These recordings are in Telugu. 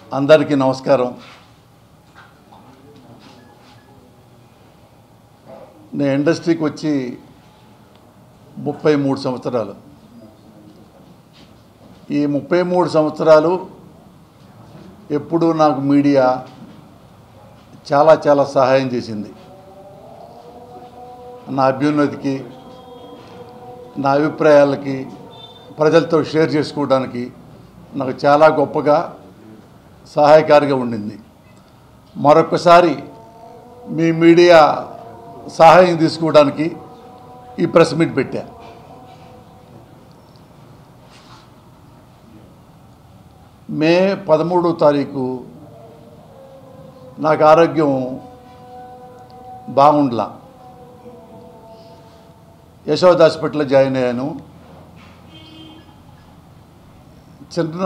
అందరికీ నమస్కారం నేను ఇండస్ట్రీకి వచ్చి ముప్పై మూడు సంవత్సరాలు ఈ ముప్పై మూడు సంవత్సరాలు ఎప్పుడూ నాకు మీడియా చాలా చాలా సహాయం చేసింది నా అభ్యున్నతికి నా అభిప్రాయాలకి ప్రజలతో షేర్ చేసుకోవడానికి నాకు చాలా గొప్పగా సహాయకారిగా ఉండింది మరొకసారి మీ మీడియా సహాయం తీసుకోవడానికి ఈ ప్రెస్ మీట్ పెట్టా మే పదమూడో తారీఖు నాకు ఆరోగ్యం బాగుండలా యశోద హాస్పిటల్లో జాయిన్ అయ్యాను చిన్న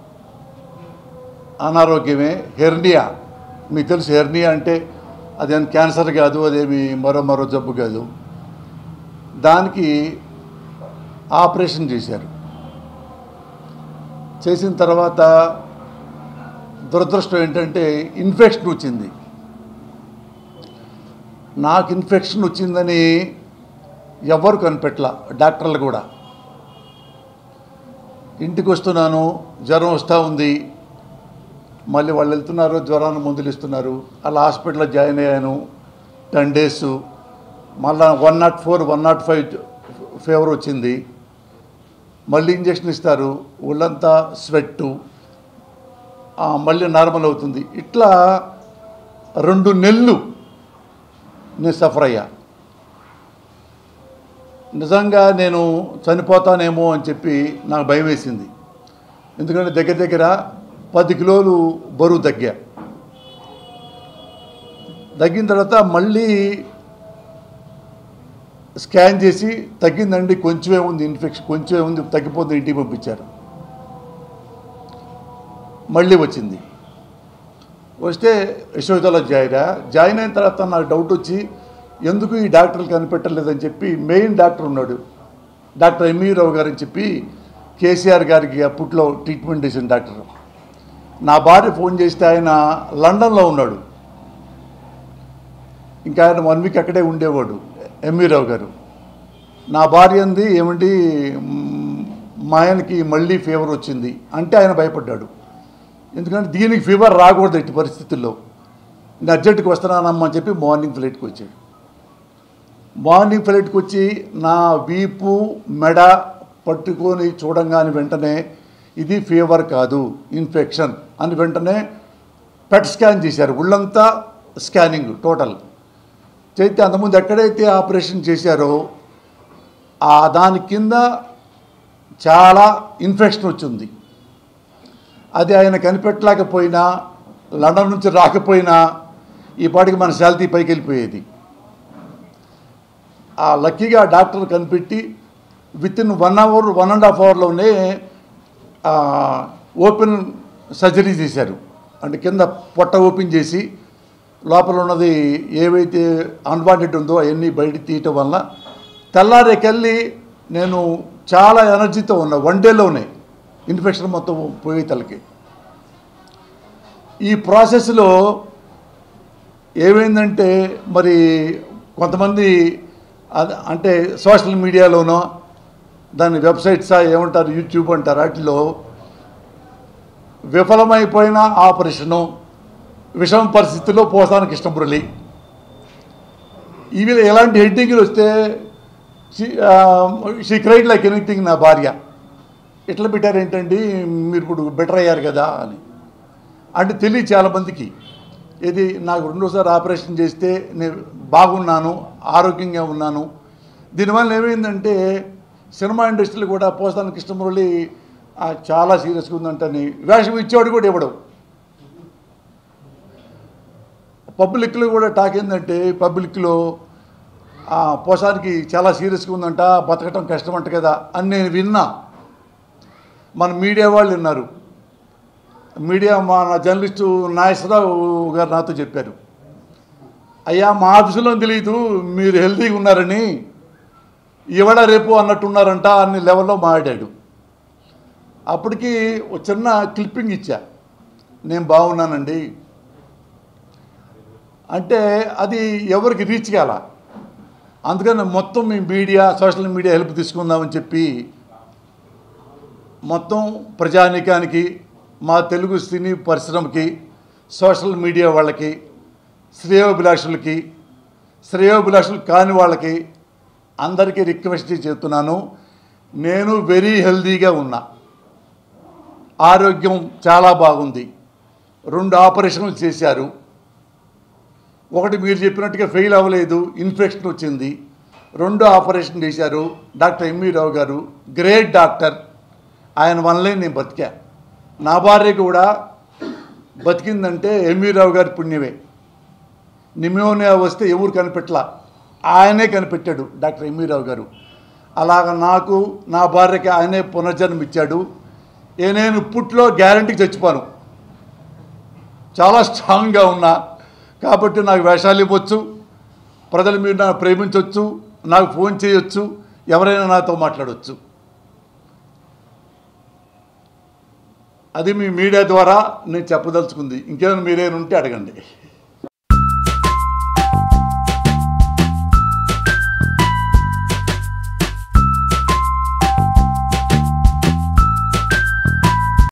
అనారోగ్యమే హెర్నియా మీకు తెలుసు హెర్నియా అంటే అదేం క్యాన్సర్ కాదు అదేమి మరో మరో జబ్బు కాదు దానికి ఆపరేషన్ చేశారు చేసిన తర్వాత దురదృష్టం ఏంటంటే ఇన్ఫెక్షన్ వచ్చింది నాకు ఇన్ఫెక్షన్ వచ్చిందని ఎవరు కనిపెట్టలా డాక్టర్లు కూడా ఇంటికి వస్తున్నాను జ్వరం వస్తూ ఉంది మళ్ళీ వాళ్ళు వెళ్తున్నారు జ్వరాన్ని మందులు ఇస్తున్నారు అలా హాస్పిటల్లో జాయిన్ అయ్యాను టెన్ డేస్ మళ్ళా one nought four one nought five fever వచ్చింది మళ్ళీ ఇంజక్షన్ ఇస్తారు ఒళ్ళంతా స్వెట్టు మళ్ళీ నార్మల్ అవుతుంది ఇట్లా రెండు నెలలు నేను సఫర్ అయ్యా నిజంగా నేను చనిపోతానేమో అని చెప్పి నాకు భయం వేసింది ఎందుకంటే దగ్గర దగ్గర పది కిలోలు బరువు తగ్గా తగ్గిన తర్వాత మళ్ళీ స్కాన్ చేసి తగ్గిందండి కొంచెమే ఉంది ఇన్ఫెక్షన్ కొంచెమే ఉంది తగ్గిపోతుంది ఇంటికి పంపించారు మళ్ళీ వచ్చింది వస్తే యశోదలో జాయిన్ జాయిన్ అయిన తర్వాత నాకు డౌట్ వచ్చి ఎందుకు ఈ డాక్టర్లు కనిపెట్టలేదని చెప్పి మెయిన్ డాక్టర్ ఉన్నాడు డాక్టర్ ఎంఈ రావు గారు అని చెప్పి కేసీఆర్ గారికి అప్పట్లో ట్రీట్మెంట్ చేసిన డాక్టర్ నా భార్య ఫోన్ చేస్తే ఆయన లండన్లో ఉన్నాడు ఇంకా ఆయన వన్ వీక్ అక్కడే ఉండేవాడు ఎంఈ రావు గారు నా భార్య అంది ఏమండి మ్, మా ఆయనకి మళ్ళీ ఫీవర్ వచ్చింది అంటే ఆయన భయపడ్డాడు ఎందుకంటే దీనికి ఫీవర్ రాకూడదు ఇట్టి పరిస్థితుల్లో నేను అర్జెంటుకి వస్తున్నానమ్మా అని చెప్పి మార్నింగ్ ఫ్లైట్కి వచ్చాడు మార్నింగ్ ఫ్లైట్కి వచ్చి నా వీపు మెడ పట్టుకొని చూడంగానే వెంటనే ఇది ఫీవర్ కాదు ఇన్ఫెక్షన్ అని వెంటనే పెట్ స్కాన్ చేశారు ఒళ్ళంతా స్కానింగ్ టోటల్ చేస్తే అంతకుముందు ఎక్కడైతే ఆపరేషన్ చేశారో ఆ దాని కింద చాలా ఇన్ఫెక్షన్ వచ్చింది అది ఆయన కనిపెట్టలేకపోయినా లండన్ నుంచి రాకపోయినా ఈ పాటికి మన శాలరీ పైకి వెళ్ళిపోయేది ఆ లక్కీగా డాక్టర్ కనిపెట్టి with in one hour one and half అవర్లోనే ఓపెన్ సర్జరీ చేశారు అంటే కింద పొట్ట ఓపెన్ చేసి లోపల ఉన్నది ఏవైతే అన్వాంటెడ్ ఉందో అవన్నీ బయట తీయటం వల్ల తెల్లారేకెళ్ళి నేను చాలా ఎనర్జీతో ఉన్నా వన్ డేలోనే ఇన్ఫెక్షన్ మొత్తం పోయే తలకి ఈ ప్రాసెస్లో ఏమైందంటే మరి కొంతమంది అద- అంటే సోషల్ మీడియాలోనో దాని వెబ్సైట్సా ఏమంటారు యూట్యూబ్ అంటారు వాటిలో విఫలమైపోయిన ఆపరేషను విషమ పరిస్థితుల్లో పోసానికి కృష్ణమురళి ఇవి ఎలాంటి హెడ్డింగ్లు వస్తే షీ క్రైడ్ లైక్ ఎనీథింగ్ నా భార్య ఎట్లా పెట్టారు ఏంటండి మీరు ఇప్పుడు బెటర్ అయ్యారు కదా అని అంటే తెలియదు చాలామందికి ఇది నాకు రెండోసారి ఆపరేషన్ చేస్తే నేను బాగున్నాను ఆరోగ్యంగా ఉన్నాను దీనివల్ల ఏమైందంటే సినిమా ఇండస్ట్రీలో కూడా పోస్తాను కృష్ణమురళి ఆ, చాలా సీరియస్గా ఉందంటని వేషం ఇచ్చేవాడు కూడా ఇవ్వడం పబ్లిక్లో కూడా టాక్ ఏంటంటే పబ్లిక్లో ఆ, పోసానికి చాలా సీరియస్గా ఉందంట బతకటం కష్టమంట కదా అని నేను విన్నా మన మీడియా వాళ్ళు విన్నారు మీడియా మా నా జర్నలిస్టు నాగేశ్వరరావు గారు నాతో చెప్పారు అయ్యా మా ఆఫీసులో తెలియదు మీరు హెల్తీగా ఉన్నారని ఇవాళ రేపు అన్నట్టున్నారంట అన్ని లెవెల్లో మాట్లాడాడు అప్పటికి ఒక చిన్న క్లిప్పింగ్ ఇచ్చా నేను బాగున్నానండి అంటే అది ఎవరికి రీచ్ కాల అందుకని మొత్తం మీ మీడియా సోషల్ మీడియా హెల్ప్ తీసుకుందామని చెప్పి మొత్తం ప్రజానీకానికి మా తెలుగు సినీ పరిశ్రమకి సోషల్ మీడియా వాళ్ళకి శ్రేయోభిలాషులకి శ్రేయోభిలాషులు కాని వాళ్ళకి అందరికీ రిక్వెస్ట్ చేస్తున్నాను నేను వెరీ హెల్దీగా ఉన్నా ఆరోగ్యం చాలా బాగుంది రెండు ఆపరేషన్లు చేశారు ఒకటి మీరు చెప్పినట్టుగా ఫెయిల్ అవ్వలేదు ఇన్ఫెక్షన్ వచ్చింది రెండు ఆపరేషన్ చేశారు డాక్టర్ ఎంవి రావు గారు గ్రేట్ డాక్టర్ ఆయన వల్లే నేను బతికా నా భార్య కూడా బతికిందంటే ఎంవి రావు గారి పుణ్యమే నిమోనియా వస్తే ఎవరు కనిపెట్టలా ఆయనే కనిపెట్టాడు డాక్టర్ ఎంవి రావు గారు అలాగ నాకు నా భార్యకి ఆయనే పునర్జన్మ ఇచ్చాడు ఏ నేను ఇప్పట్లో గ్యారంటీకి చచ్చిపోను చాలా స్ట్రాంగ్గా ఉన్నా కాబట్టి నాకు వేషాలు ఇవ్వచ్చు ప్రజలు మీరు నన్ను ప్రేమించవచ్చు నాకు ఫోన్ చేయొచ్చు ఎవరైనా నాతో మాట్లాడవచ్చు అది మీ మీడియా ద్వారా నేను చెప్పదలుచుకుంది ఇంకేమైనా మీరేమైనా ఉంటే అడగండి